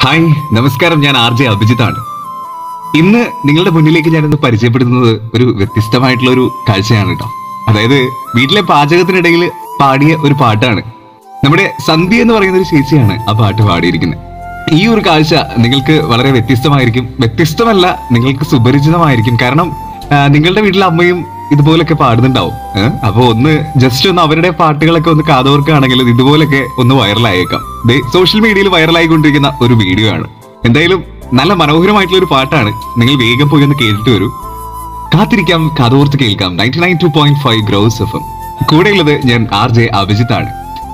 Hi നമസ്കാരം ഞാൻ R J അഭിജിത്താണ് ഇന്ന് നിങ്ങളുടെ മുന്നിലേക്ക് ഞാനിന്ന് പരിചയപ്പെടുത്തുന്നത് ഒരു വ്യത്യസ്തമായിട്ടുള്ള ഒരു കാഴ്ചയാണ് കേട്ടോ അതായത് വീട്ടിലെ പാചകത്തിനിടയിൽ പാടിയ ഒരു പാട്ടാണ് നമ്മുടെ സന്ധ്യ എന്ന് പറയുന്ന ഒരു ചേച്ചിയാണ് ആ പാട്ട് പാടിയിരിക്കുന്നത് ഈ ഒരു കാഴ്ച നിങ്ങൾക്ക് വളരെ വ്യത്യസ്തമായിരിക്കും വ്യത്യസ്തമല്ല നിങ്ങൾക്ക് സുപരിചിതമായിരിക്കും കാരണം ആ, നിങ്ങളുടെ വീട്ടിലെ അമ്മയും ഇതുപോലൊക്കെ പാടുന്നുണ്ടാവും ഏഹ്? അപ്പൊ ഒന്ന് ജസ്റ്റ് ഒന്ന് അവരുടെ പാട്ടുകളൊക്കെ ഒന്ന് കാതോർക്കുകയാണെങ്കിൽ ഇതുപോലൊക്കെ ഒന്ന് വൈറലായേക്കാം ദേ സോഷ്യൽ മീഡിയയിൽ വൈറലായിക്കൊണ്ടിരിക്കുന്ന ഒരു വീഡിയോ ആണ് എന്തായാലും നല്ല മനോഹരമായിട്ടുള്ള ഒരു പാട്ടാണ് നിങ്ങൾ വേഗം പോയി ഒന്ന് കേട്ടിട്ട് വരൂ കാത്തിരിക്കാം കാതോർത്ത് കേൾക്കാം ninety nine two point five ഗ്രോസ് എഫ് എം കൂടെയുള്ളത് ഞാൻ ആർ ജെ അഭിജിത്താണ്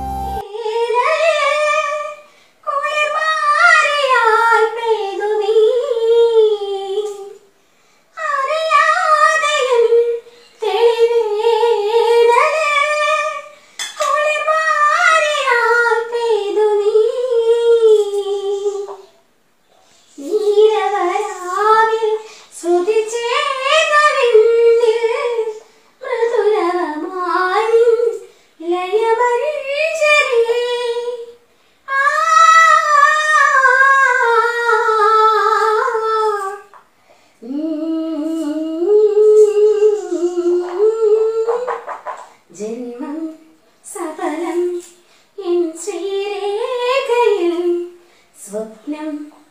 ജന്മം സഫലം എൻ ശ്രീരേഖയിൽ സ്വപ്നം